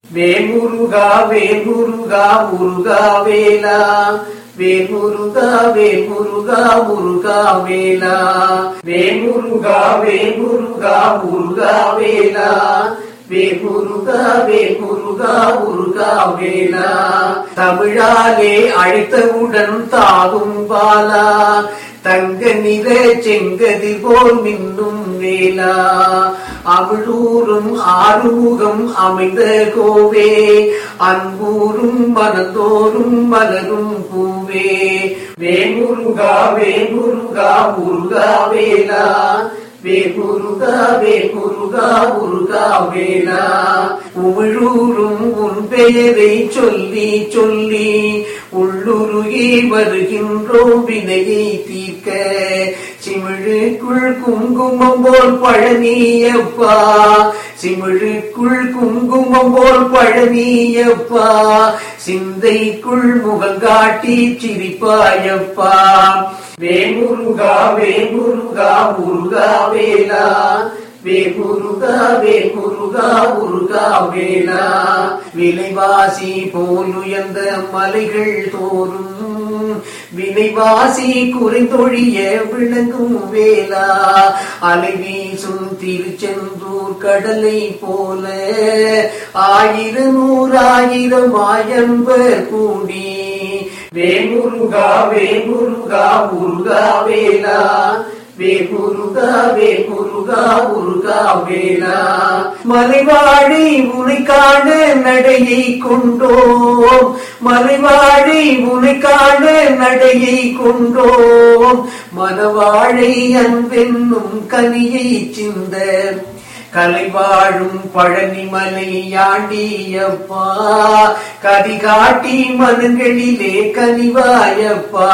வேமுருகா வேமுருகா முருகா வேலா வேமுருகா வேமுருகா முருகா வேலா வேமுருகா வேமுருகா முருகா வேலா வேமுருகா வேமுருகா முருகா வேலா தமிழாலே அழைத்தவுடன் தாவும் பாலா தங்க நிற செங்கதி போல் மின்னும் வேலா அவிழூரும் ஆறுமுகம் அமைந்த கோவே அன்பூரும் மனந்தோறும் மலரும் பூவே வேமுருகா வேமுருகா முருகா வேலா வேகுருகா வேகுருகா முருகா வேலா உமிழூரும் உன் பெயரை சொல்லி சொல்லி உள்ளுருகி வருகின்றோம் வினையை தீர்க்க சிமிழுக்குள் குங்குமம் போல் பழனியப்பா சிமிழுக்குள் குங்குமம் போல் பழனியப்பா சிந்தைக்குள் முகங்காட்டி சிரிப்பாயப்பா வேமுருகா வேமுருகா முருகா வேலா வேகுருகா வேகுருகா முருகா வேலா விலைவாசி போலுயர்ந்த மலைகள் தோறும் விலைவாசி குறைந்தொழிய விளங்கும் வேலா அலை வீசும் திருச்செந்தூர் கடலை போல ஆயிரம் நூறாயிரம் ஆயம்பர் கூடி வேமுருகா வேமுருகா முருகா வேலா வேகுருகா வேகுருகா முருகா வேலா மலைவாழி உனை காண நடையை கொண்டோம் மலைவாழி உனை காண நடையை கொண்டோம் மனவாழை அன்பென்னும் கனியை சிந்த கலைவாழும் பழனிமலை யாண்டியப்பா கதி காட்டி மனங்களிலே கனிவாயப்பா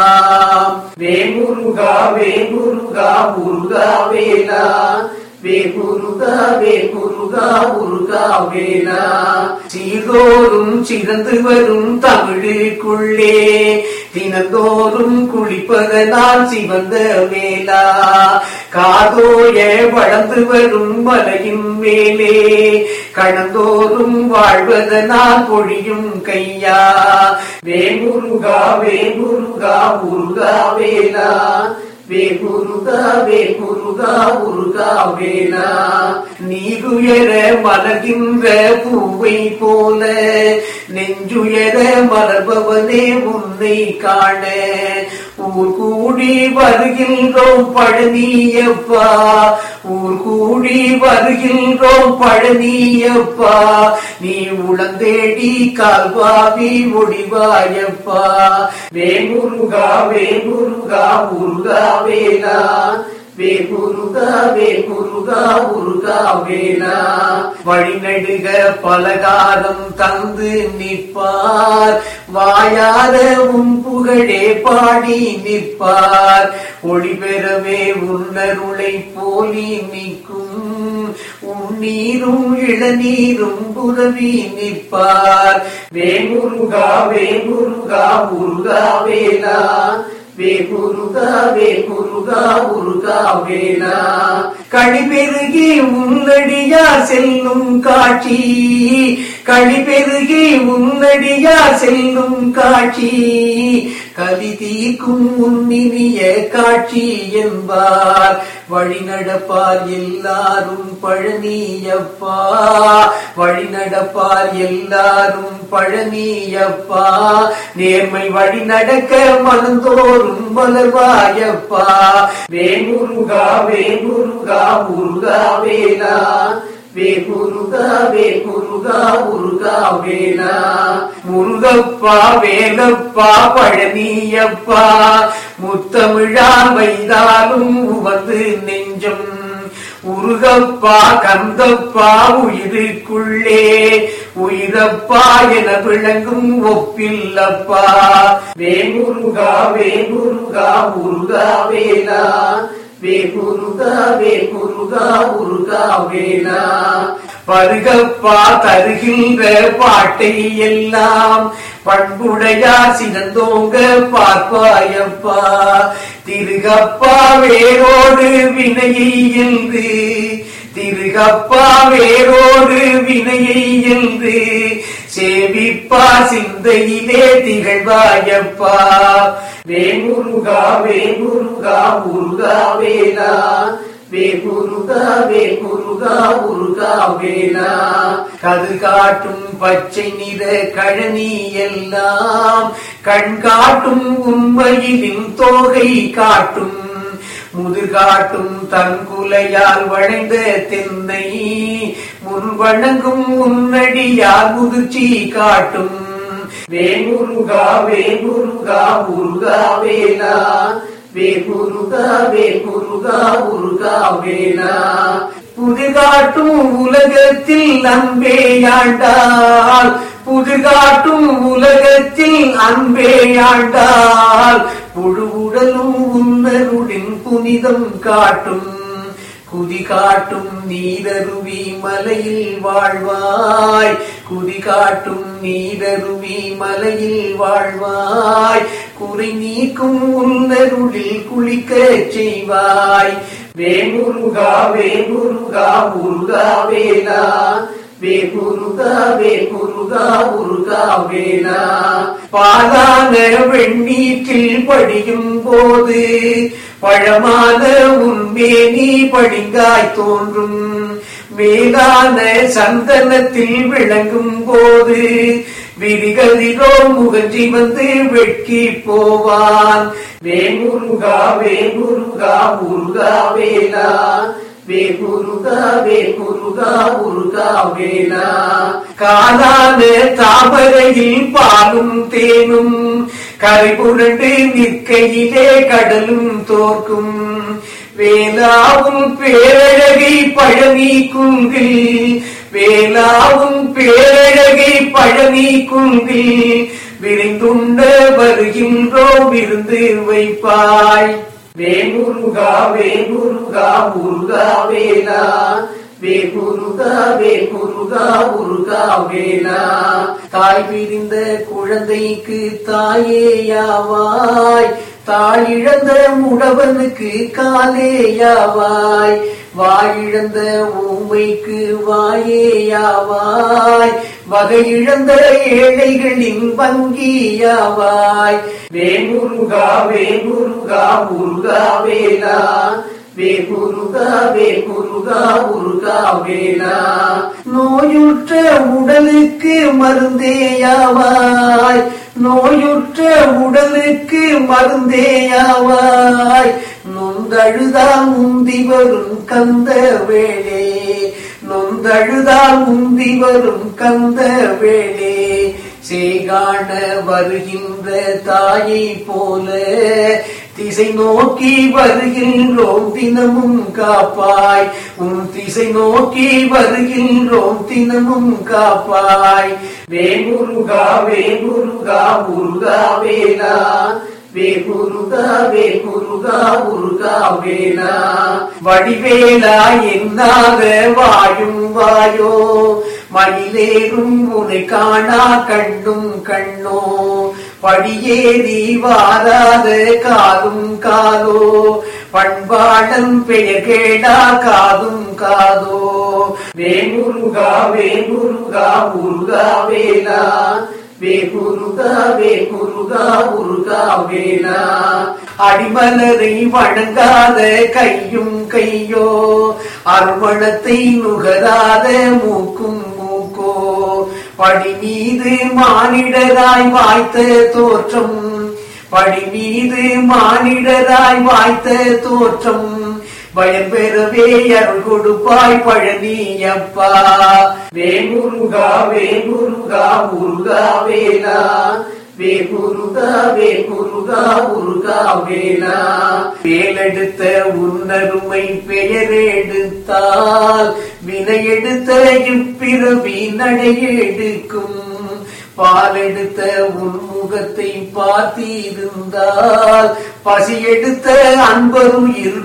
வேமுருகா வேமுருகா முருகா வேலா வேகுருகா வேகுருகா முருகா வேலா சீதோறும் சிறந்து வரும் தமிழுக்குள்ளே தினந்தோறும் குளிப்பதனால் சிவந்த வேலா காதோய வளர்ந்து வரும் மலையின் மேலே கடந்தோறும் வாழ்வதனால் பொழியும் கையா வேமுருகா வேமுருகா முருகா வேலா வேகுருகா வேகுருகா முருகா வேலா நீருயர மலர்கின்ற பூவை போல நெஞ்சுயர மலர்பவனே உன்னை காண ஊர் கூடி வருகின்றோம் பழனியப்பா ஊர் கூடி வருகின்றோம் பழனியப்பா நீ உளந்தேடி கால்வாவி முடிவாயப்பா வேமுருகா வேமுருகா முருகா வேலா வேகுருகா வேகுருகா முருகா வேலா வழிநடுக பலகாரம் தந்து நிற்பார் வாயார உன் புகழே பாடி நிற்பார் ஒளி பெறவே உன்னருளை போலி நிற்கும் உன்னீரும் இளநீரும் புதவி நிற்பார் வேமுருகா வேமுருகா முருகா வேலா வேகுருகா வேகுருகா முருகா வேலா கழிபெருகி உன்னடியா செல்லும் காட்சி கழிபெருகி உன்னடியா செல்லும் காட்சி கலி தீர்க்கும் உன்னினிய காட்சி என்பார் வழி நடப்பார் எல்லாரும் பழனியப்பா வழி நடப்பார் எல்லாரும் பழனியப்பா நேர்மை வழி நடக்க மனந்தோறும் வளர்வாயப்பா வேமுருகா வேமுருகா முருகா வேலா வேகுருகா வேகுருகா முருகா வேலா முருகப்பா வேலப்பா பழனியப்பா முத்தமிழா வைதாலும் உவது நெஞ்சம் உருகப்பா கந்தப்பா உயிருக்குள்ளே உயிரப்பா என விளங்கும் ஒப்பில்லப்பா வேமுருகா வேமுருகா முருகா வேலா வேகுருகா வேகுருகா முருகா வேலா பருகப்பா தருகின்ற பாட்டை எல்லாம் பண்புடையா சினந்தோங்க பார்ப்பாயப்பா திருகப்பா வேரோடு வினையை என்று திருகப்பா வேரோடு வினையை என்று சேவிப்பா சிந்தையிலே திகழ்வாயப்பா வேமுருகா வேமுருகா முருகா வேலா வேகுருகா வேகுருகா முருகா வேலா கது காட்டும் பச்சை நிற கழனி எல்லாம் கண் காட்டும் உண்மையிலின் தோகை காட்டும் முதுகாட்டும் தங்குலையால் வளைந்த தென்னை முன் வணங்கும் உன்னடியார் முதிர்ச்சி காட்டும் வேமுருகா வேமுருகா முருகா வேலா வேகுருகா வேகுருகா முருகா வேலா புதுகாட்டும் உலகத்தில் அன்பேயாண்டால் புதுகாட்டும் உலகத்தில் அன்பேயாண்டால் புழுவுடலும் உன்னருடன் புனிதம் காட்டும் குதி காட்டும் நீரருவி மலையில் வாழ்வாய் குதி காட்டும் நீரருவி மலையில் வாழ்வாய் குறை நீக்கும் உன்னருளில் குளிக்கச் செய்வாய் வேமுருகா வேமுருகா முருகா வேலா வேகுருகா வேகுருகா முருகா வேலா பாலான வெண்ணீற்றில் படியும் போது பழமான உன்மேனி படிங்காய் தோன்றும் மேலான சந்தனத்தில் விளங்கும் போது விரிகளிலோ முகஞ்சி வந்து வெட்கி போவான் வேமுருகா வேமுருகா முருகா வேலா வேகுருகா வேகுருகா முருகா வேலா காலான தாமரையில் பாலும் தேனும் கரைபுரண்டு நிற்கையிலே கடலும் தோற்கும் வேலாவும் பேரழகை பழனி குன்றில் வேலாவும் பேரழகை பழனி குன்றில் விரிந்துண்ட வருகின்றோ விருந்து வைப்பாய் வேமுருகா வேமுருகா முருகா வேலா வேகுருகா வேகுருகா முருகா வேலா தாய் பிரிந்த குழந்தைக்கு தாயேயாவாய் தாயிழந்த முடவனுக்கு காலேயாவாய் வாயிழந்த ஊமைக்கு வாயேயாவாய் வகையிழந்த ஏழைகளின் வங்கியாவாய் வேமுருகா வேமுருகா முருகா வேலா வேகுருகா வேகுருகா முருகா வேலா நோயுற்ற உடலுக்கு மருந்தேயாவாய் நோயுற்ற உடலுக்கு மருந்தேயாவாய் நொந்தழுதால் முந்தி வரும் கந்த வேளே நொந்தழுதால் முந்தி வரும் கந்த வேளே சேகாண வருகின்ற தாயை போல திசை நோக்கி வருகின்றோம் தினமும் காப்பாய் உன் திசை நோக்கி வருகின்றோம் தினமும் காப்பாய் வேமுருகா வேமுருகா முருகா வேலா வேகுருகா வேகுருகா முருகா வேலா வடிவேலா என்னாக வாயும் வாயோ மயிலேறும் உனை காணா கண்ணும் கண்ணோ படியேறி வாராத காதும் காதோ பண்பாடன் பெயர் கேடா காதும் காதோ வேமுருகா வேமுருகா முருகா வேலா வேகுருகா வேகுருகா முருகா வேலா அடிமலரை வணங்காத கையும் கையோ அருமணத்தை நுகராத மூக்கும் மூக்கோ படி மீது மானிடராய் வாய்த்த தோற்றம் படி மீது மானிடராய் வாய்த்த தோற்றம் பயம் பெறவே அருள் கொடுப்பாய் பழனியப்பா வேமுருகா வேமுருகா முருகா வேலா வேகுருகா வேகுருகா முருகா வேலா வேலெடுத்த உன்னருமை பெயரெடுத்தால் வினையெடுத்த இப்பிறவி நடையெடுக்கும் பாலெடுத்த உன்முகத்தை பார்த்திருந்தால் பசி எடுத்த அன்பருயிர்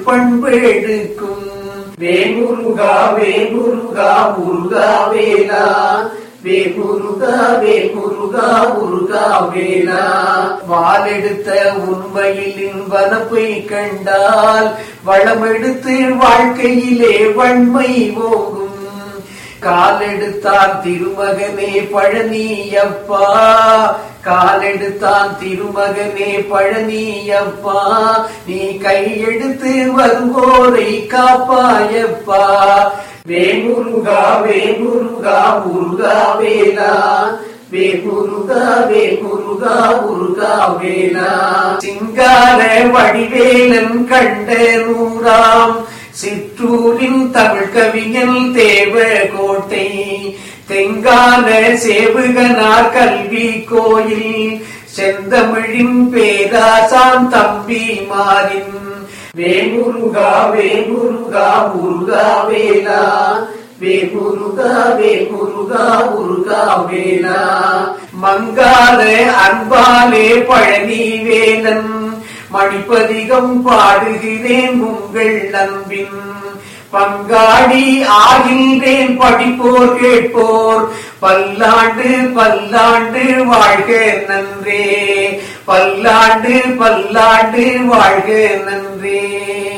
பண்பெடுக்கும் வேமுருகா வேமுருகா முருகா வேலா வே முருகா வே முருகா முருகா வேலா வாளெடுத்த உண்மையில் இன்பனப்பை கண்டால் வளமெடுத்து வாழ்க்கையிலே வன்மை ஓங்கும் காலெடுத்தான் திருமகனே பழனியப்பா காலெடுத்தான் திருமகனே பழனியப்பா நீ கையெடுத்து வருவோரை காப்பாயப்பா வேமுருகா வேமுருகா முருகா வேலா வே முருகா வே முருகா முருகா வேலா சிங்கார வடிவேலன் கண்ட நூறாம் சிற்றூரின் தமிழ் கவிஞன் தேவ கோட்டை தெங்கான சேவுகனார் கல்வி கோயில் செந்தமிழின் பேராசான் தம்பி மாறின் வேமுருகா வேமுருகா முருகா வேலா வேமுருகா வேமுருகா முருகா வேலா மங்காத அன்பாலே பழனி வேலன் மணிப்பதிகம் பாடுகிறேன் உங்கள் நண்பின் பங்காடி ஆகின்றேன் படிப்போர் கேட்போர் பல்லாண்டு பல்லாண்டு வாழ்க நன்றே பல்லாண்டு பல்லாண்டு வாழ்க நன்றே